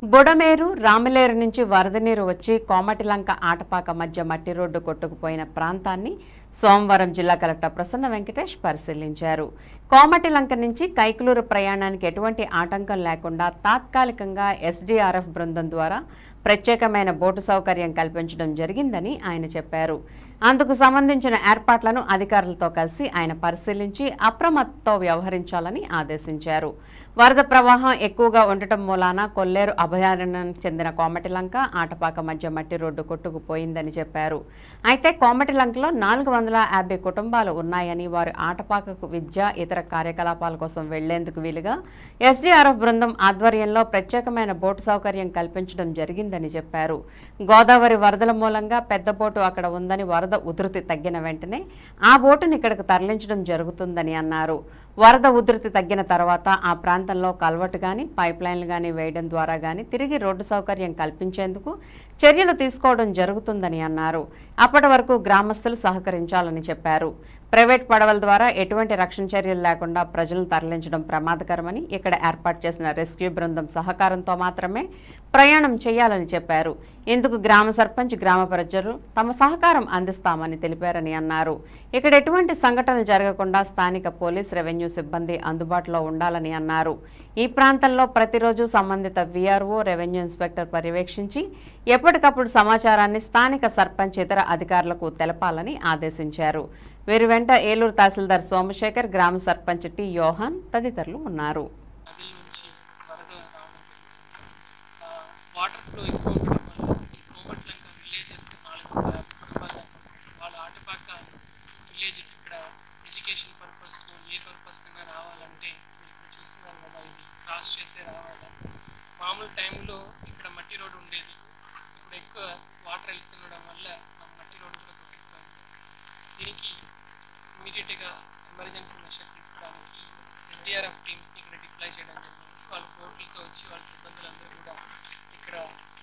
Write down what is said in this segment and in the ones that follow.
బుడమేరు రామలేరు నుంచి వరద నీరు వచ్చి కోమటిలంక ఆటపాక మధ్య మట్టి రోడ్డు కొట్టుకుపోయిన ప్రాంతాన్ని సోమవారం జిల్లా కలెక్టర్ ప్రసన్న వెంకటేష్ పరిశీలించారు కోమటిలంక నుంచి కైకులూరు ప్రయాణానికి ఎటువంటి ఆటంకం లేకుండా తాత్కాలికంగా ఎస్డీఆర్ఎఫ్ బృందం ద్వారా ప్రత్యేకమైన బోటు సౌకర్యం కల్పించడం జరిగిందని ఆయన చెప్పారు అందుకు సంబంధించిన ఏర్పాట్లను అధికారులతో కలిసి ఆయన పరిశీలించి అప్రమత్తతో వ్యవహరించాలని ఆదేశించారు వరద ప్రవాహం ఎక్కువగా ఉండటం మూలాన కొల్లేరు అభయారణ్యానికి చెందిన కోమటిలంక ఆటపాక మధ్య మట్టి రోడ్డు కొట్టుకుపోయిందని చెప్పారు అయితే కోమటిలంకలో నాలుగు వందల యాభై కుటుంబాలు ఉన్నాయని వారు ఆటపాకకు విద్య ఇతర కార్యకలాపాల కోసం వెళ్లేందుకు వీలుగా ఎస్డీఆర్ఎఫ్ బృందం ఆధ్వర్యంలో ప్రత్యేకమైన బోటు సౌకర్యం కల్పించడం జరిగిందని చెప్పారు గోదావరి వరదల మూలంగా పెద్ద బోటు అక్కడ ఉందని వరద ఉధృతి తగ్గిన వెంటనే ఆ బోటును ఇక్కడకు తరలించడం జరుగుతుందని అన్నారు వరద ఉధృతి తగ్గిన తర్వాత ఆ ప్రాంతంలో కల్వటు గాని పైప్ లైన్లు గాని వేయడం ద్వారా గాని తిరిగి రోడ్డు సౌకర్యం కల్పించేందుకు చర్యలు తీసుకోవడం జరుగుతుందని అన్నారు అప్పటి వరకు గ్రామస్తులు సహకరించాలని చెప్పారు ప్రైవేట్ పడవల ద్వారా ఎటువంటి రక్షణ చర్యలు లేకుండా ప్రజలను తరలించడం ప్రమాదకరమని ఇక్కడ ఏర్పాటు చేసిన రెస్క్యూ బృందం సహకారంతో మాత్రమే ప్రయాణం చేయాలని చెప్పారు ఇందుకు గ్రామ సర్పంచ్ గ్రామ ప్రజలు తమ సహకారం అందిస్తామని తెలిపారని అన్నారు ఇక్కడ ఎటువంటి సంఘటనలు జరగకుండా స్థానిక పోలీస్ రెవెన్యూ సిబ్బంది అందుబాటులో ఉండాలని అన్నారు ఈ ప్రాంతంలో ప్రతిరోజు సంబంధిత వీఆర్ఓ రెవెన్యూ ఇన్స్పెక్టర్ పర్యవేక్షించి ఎప్పటికప్పుడు సమాచారాన్ని స్థానిక సర్పంచ్ ఇతర అధికారులకు తెలపాలని ఆదేశించారు వీరి వెంట ఏలూరు తహసీల్దార్ సోమశేఖర్ గ్రామ సర్పంచ్ టి యోహాన్ తదితరులు ఉన్నారు నదుల నుంచి వరద రావడం జరుగుతుంది. ఆ, వాటర్ ఫ్లో ఎక్కువ ఉండడం వల్ల ఈ కోమట్లంక విలేజెస్ నాలుగు వందల యాభై కుటుంబాలు వాళ్ళ ఆటపాక విలేజ్ ఇక్కడ ఎడ్యుకేషన్ పర్పస్ ఏ పర్పస్ కన్నా రావాలంటే మీరు ఇక్కడ చూస్తున్నారు కదా ఇది క్రాస్ చేసే రావాలి మామూలు టైంలో ఇక్కడ మట్టి రోడ్డు ఉండేది ఇప్పుడు ఎక్కువ వాటర్ వెళ్తుండడం వల్ల ఆ మట్టి రోడ్డు కూడా కొట్టుకుపోయింది దీనికి ఇమీడియట్గా ఎమర్జెన్సీ మెషర్ తీసుకోవడానికి ఎస్డిఆర్ఎఫ్ టీమ్స్ని ఇక్కడ డిప్లాయ్ చేయడం జరిగింది వాళ్ళ బోట్లతో వచ్చి వాళ్ళ సిబ్బందులందరూ కూడా ఇక్కడ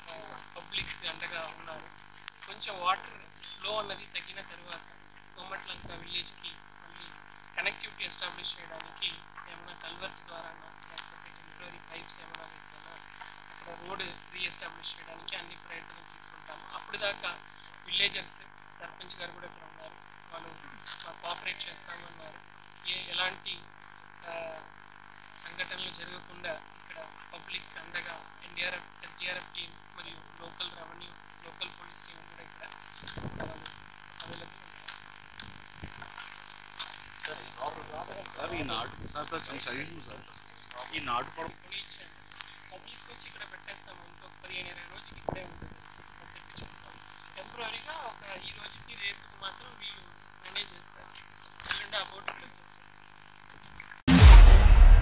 పబ్లిక్ అండగా ఉన్నారు కొంచెం వాటర్ ఫ్లో అన్నది తగ్గిన తర్వాత కోమట్లంక విలేజ్కి మళ్ళీ కనెక్టివిటీ ఎస్టాబ్లిష్ చేయడానికి ఏమైనా కల్వర్ట్ ద్వారా లేకపోతే టెంపరీ పైప్స్ ఏమైనా వేసామా అక్కడ రోడ్ రీఎస్టాబ్లిష్ చేయడానికి అన్ని ప్రయత్నాలు తీసుకుంటాము అప్పుడు దాకా విలేజర్స్ సర్పంచ్ గారు కూడా ఇక్కడ ఉన్నారు వాళ్ళు కోఆపరేట్ చేస్తామన్నారు ఏ ఎలాంటి ఆ, సంఘటనలు జరగకుండా ఇక్కడ పబ్లిక్ అండగా ఎన్డీఆర్ఎఫ్ ఎస్డిఆర్ఎఫ్ టీం మరియు local revenue local police team కూడా ఇక్కడ అవైలబుల్ సార్ ఈ నాటు సార్ సార్ చిన్న సజెషన్ సార్ ఈ నాటు పడవ కొని ఇచ్చాను అది తీసుకొచ్చి ఇక్కడ పెట్టేస్తాము ఇంకొక పదిహేను ఇరవై రోజుకి ఇక్కడే ఉంటుంది అది తెప్పించుకుంటాం టెంపరీగా ఒక ఈ రోజుకి రేపుకి మాత్రం వీళ్ళు మేనేజ్ చేస్తారు ఎల్లుండి ఆ బోట్ ఇక్కడ